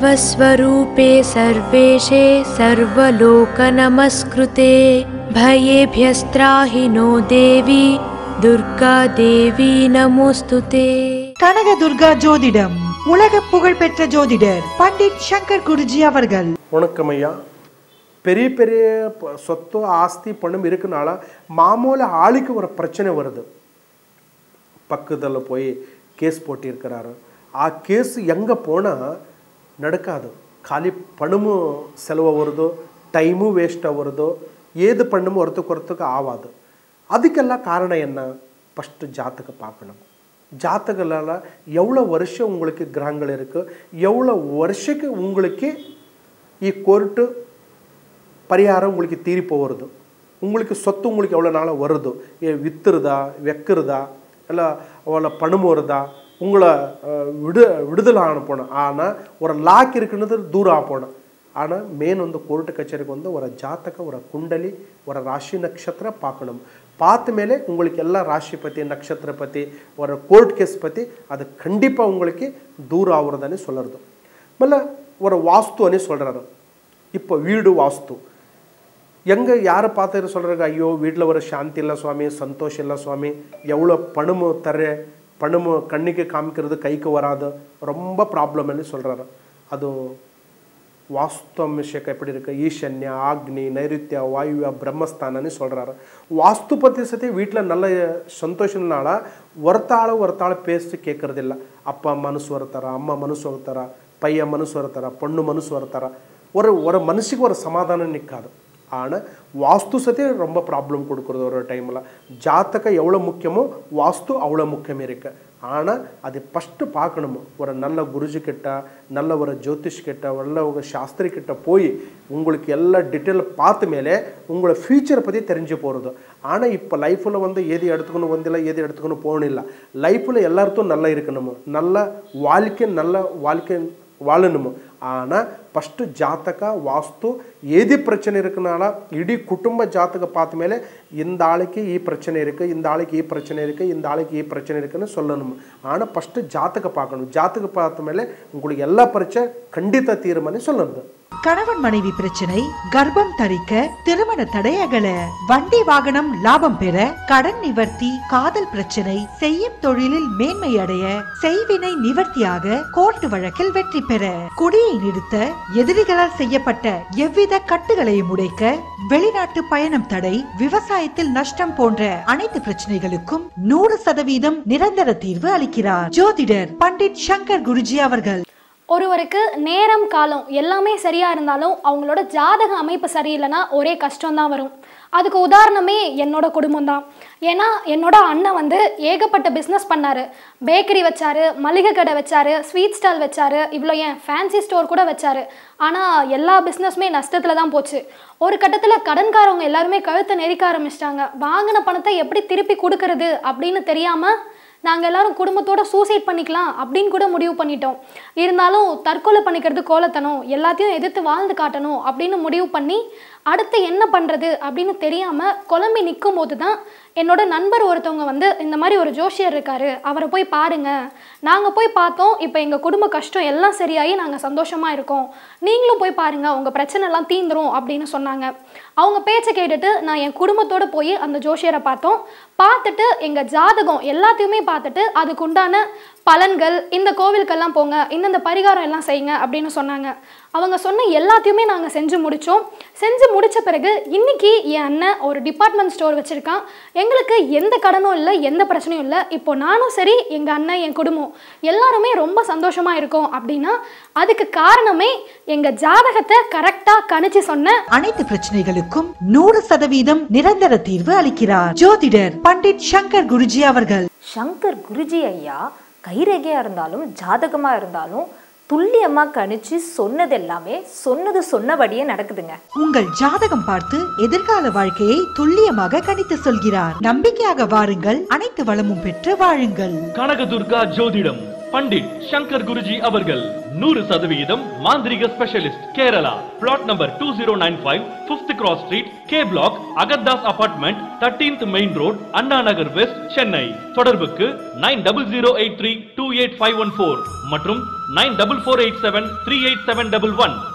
सर्वस्वरूपे सर्वेशे सर्वलोकनमस्कृते भयेभ्यस्त्राहि no देवी दुर्गा देवी नमोऽस्तु ते கனக துர்கா ஜோதிடம் உலக புகழ்பெற்ற ஜோதிடர் பண்டிட் சங்கர் குருஜி அவர்கள் வணக்கம் ஐயா பெரிய பெரிய ப- சொத்து ஆஸ்தி பணம் இருக்கனால மாமூல ஆளுக்கு ஒரு பிரச்சனை வருது பக்கத்தில் போய் கேஸ் போட்டிருக்கிறாரு ಆ ಕೇಸ್ ಹೆಂಗೆ போனால் நடக்காது ಖಾಲಿ ಪಣಮು ಸೆಲವು ಅವರದು ಟೈಮು ವೇಸ್ಟ್ ಅವರದು ಏದು ಪಣ್ಣಮು ಹೊರತುಕೊರತಕ್ಕೆ ಆವಾದು ಅದಕ್ಕೆಲ್ಲ ಕಾರಣ என்ன ஃபஸ்ட்டு ஜாத்தக பார்க்கணும் ஜாத்தகலால் எவ்வளோ வருஷம் உங்களுக்கு கிரகங்கள் இருக்குது எவ்வளோ வருஷக்கு உங்களுக்கு ಈ ಕೋರ್ಟು ಪರಿಹಾರ உங்களுக்கு தீரி போகிறது உங்களுக்கு சொத்து உங்களுக்கு எவ்வளோ நாளாக வருது ஏ வித்துருதா வெக்குறதா இல்லை அவ்வளோ பணம் வருதா உங்களை அஹ், விடு விடுதலை ஆன போனோம் ஆனால் ஒரு லாக் இருக்குன்றது தூரம் ஆக போனோம் ஆனால் ಮೇನ್ ಒಂದು ಕೋರ್ಟ್ ಕಚೇರಿಗೆ ಒಂದು ಅವರ ಜಾತಕ ಅವರ ಕುಂಡಲಿ ಅವರ ರಾಶಿ ನಕ್ಷತ್ರ பார்க்கணும் பார்த்த ಮೇಲೆ உங்களுக்கு ಎಲ್ಲ ராசி பற்றி நட்சத்திர பற்றி ஒரு கோர்ட் கேஸ் பற்றி அது கண்டிப்பாக உங்களுக்கு தூரம் ஆகுறதானே சொல்லுறது மல்ல ஒரு வாஸ்து அனே சொல்கிறாரு இப்போ வீடு வாஸ்து எங்கே யாரை பார்த்து சொல்கிறாங்க ஐயோ வீட்டில் ஒரு சாந்தி இல்லை சுவாமி சந்தோஷம் இல்லை சுவாமி எவ்வளோ பணமு தர பணமு கண்ணுக்கு காமிக்கிறது கைக்கு வராது ரொம்ப ப்ராப்ளம்னு சொல்கிறாரு அது வாஸ்து அம்சக்கு எப்படி இருக்கு ஈசன்ய ஆக்னி நைருத்திய வாயுவ பிரம்மஸ்தானன்னு சொல்கிறாரு வாஸ்து பற்றி சத்தி வீட்டில் நல்ல சந்தோஷம்னால ஒருத்தாಳ ஒருத்தாಳ பேசி கேட்கறதில்ல அப்பா மனசு வரத்தார அம்மா மனசு வரத்தார பையன் மனசு வரத்தார பொண்ணு மனசு வரத்தார ஒரு ஒரு மனுஷிக்கு ஒரு சமாதானம் நிற்காது ஆனால் வாஸ்து சத்தி ரொம்ப ப்ராப்ளம் கொடுக்குறது ஒரு டைமில் ஜாத்தக எவ்வளோ முக்கியமோ வாஸ்து அவ்வளோ முக்கியம் இருக்கு ஆனால் அது ஃபஸ்ட்டு பார்க்கணும் ஒரு நல்ல குருஜி கிட்ட நல்ல ஒரு ஜோதிஷ் கிட்ட நல்ல ஒரு சாஸ்திரி கிட்ட போய் உங்களுக்கு எல்லா டீட்டெயில் பார்த்த மேலே உங்களோட ஃப்யூச்சரை பற்றி தெரிஞ்சு போகிறது ஆனால் இப்போ லைஃப்பில் வந்து எது எடுத்துக்கணும் வந்திಲ್ಲ எது எடுத்துக்கணும் போகணிಲ್ಲ லைஃப்பில் எல்லாருக்கும் நல்லா இருக்கணும் நல்ல வாழ்க்கை நல்ல வாழ்க்கை வாழணும் ஆனால் ஃபஸ்ட்டு ஜாತಕ வாஸ்து ஏது பிரச்சனை இருக்குனால இಡೀ குடும்ப ஜாತக பார்த்த மேலே இந்த ஆளுக்கு ஈ பிரச்சனை இருக்குது இந்த ஆளுக்கு ஈ பிரச்சனை இருக்குது இந்த ஆளுக்கு ஈ பிரச்சனை இருக்குன்னு சொல்லணும் ஆனால் ஃபஸ்ட்டு ஜாತக பார்க்கணும் ஜாತக பார்த்த மேலே உங்களுக்கு எல்லா பிரச்சனை கண்டித்த தீர்மானி சொல்லணும் கணவன் மனைவி பிரச்சனை கர்ப்பம் தரிக்க திருமண தடையகல வண்டி வாகனம் லாபம் பெற கடன் நிவர்த்தி காதல் பிரச்சனை செய்யும் தொழிலில் மேன்மை அடைய செய்வினை நிவர்த்தியாக கோர்ட் வழக்கில் வெற்றி பெற குடியை நிறுத்த எதிரிகளால் செய்யப்பட்ட எவ்வித கட்டுகளையும் உடைக்க வெளிநாட்டு பயணம் தடை விவசாயத்தில் நஷ்டம் போன்ற அனைத்து பிரச்சனைகளுக்கும் நூறு சதவீதம் நிரந்தர தீர்வு அளிக்கிறார் ஜோதிடர் பண்டிட் சங்கர் குருஜி அவர்கள் ஒருவருக்கு நேரம் காலம் எல்லாமே சரியா இருந்தாலும் அவங்களோட ஜாதக அமைப்பு சரியில்லைன்னா ஒரே கஷ்டம்தான் வரும் அதுக்கு உதாரணமே என்னோட குடும்பம் தான் ஏன்னா என்னோட அண்ணன் வந்து ஏகப்பட்ட பிஸ்னஸ் பண்ணாரு பேக்கரி வச்சாரு மளிகை கடை வச்சாரு ஸ்வீட் ஸ்டால் வச்சாரு இவ்வளோ ஏன் ஃபேன்சி ஸ்டோர் கூட வச்சாரு ஆனால் எல்லா பிஸ்னஸுமே நஷ்டத்தில் தான் போச்சு ஒரு கட்டத்தில் கடன்காரவங்க எல்லாருமே கழுத்தை நெரிக்க ஆரம்பிச்சிட்டாங்க வாங்கின பணத்தை எப்படி திருப்பி கொடுக்கறது அப்படின்னு தெரியாமல் நாங்கள் எல்லாரும் குடும்பத்தோட சூசைட் பண்ணிக்கலாம் அப்படின்னு கூட முடிவு பண்ணிட்டோம் இருந்தாலும் தற்கொலை பண்ணிக்கிறது கோலத்தனம் எல்லாத்தையும் எதிர்த்து வாழ்ந்து காட்டணும் அப்படின்னு முடிவு பண்ணி அடுத்து என்ன பண்ணுறது அப்படின்னு தெரியாமல் குழம்பி நிற்கும் போது தான் என்னோட நண்பர் ஒருத்தவங்க வந்து இந்த மாதிரி ஒரு ஜோஷியர் இருக்காரு அவரை போய் பாருங்க நாங்கள் போய் பார்த்தோம் இப்போ எங்கள் குடும்ப கஷ்டம் எல்லாம் சரியாகி நாங்கள் சந்தோஷமாக இருக்கோம் நீங்களும் போய் பாருங்க உங்கள் பிரச்சனை எல்லாம் தீந்துரும் அப்படின்னு சொன்னாங்க அவங்க பேச்சை கேட்டுட்டு நான் என் குடும்பத்தோட போய் அந்த ஜோஷியரை பார்த்தோம் பார்த்துட்டு எங்கள் ஜாதகம் எல்லாத்தையுமே பார்த்துட்டு அதுக்கு உண்டான பலன்கள் இந்த கோவிலுக்கெல்லாம் போங்க இந்தந்த பரிகாரம் எல்லாம் செய்யுங்க அப்படின்னு சொன்னாங்க அவங்க சொன்ன எல்லாத்தையுமே நாங்கள் செஞ்சு முடித்தோம் செஞ்சு முடித்த பிறகு இன்னைக்கு என் அண்ணன் ஒரு டிபார்ட்மெண்ட் ஸ்டோர் வச்சுருக்கான் எங்களுக்கு எந்த கடனும் இல்லை எந்த பிரச்சனையும் இல்லை இப்போ நானும் சரி எங்கள் அண்ணன் என் குடும்பம் எல்லாருமே ரொம்ப சந்தோஷமாக இருக்கோம் அப்படின்னா அதுக்கு காரணமே எங்கள் ஜாதகத்தை கரெக்டாக கணிச்சு சொன்ன அனைத்து பிரச்சனைகளுக்கும் நூறு சதவீதம் நிரந்தர தீர்வு அளிக்கிறார் ஜோதிடர் பண்டிட் சங்கர் குருஜி அவர்கள் சங்கர் குருஜி ஐயா கைரேகையா இருந்தாலும் ஜாதகமா இருந்தாலும் துல்லியமா கணிச்சு சொன்னது எல்லாமே சொன்னது சொன்னபடியே நடக்குதுங்க உங்கள் ஜாதகம் பார்த்து எதிர்கால வாழ்க்கையை துல்லியமாக கணித்து சொல்கிறார் நம்பிக்கையாக வாருங்கள் அனைத்து வளமும் பெற்று வாழுங்கள் கனகதுர்கா ஜோதிடம் பண்டிட் சங்கர் குருஜி அவர்கள் நூறு சதவிகிதம் மாந்திரிக specialist Kerala flat number two zero nine five fifth cross street K block அகர்தாஸ் apartment thirteenth main road Anna Nagar west Chennai தொடர்புக்கு nine double zero eight three two eight five one four மற்றும் nine double four eight seven three eight seven double one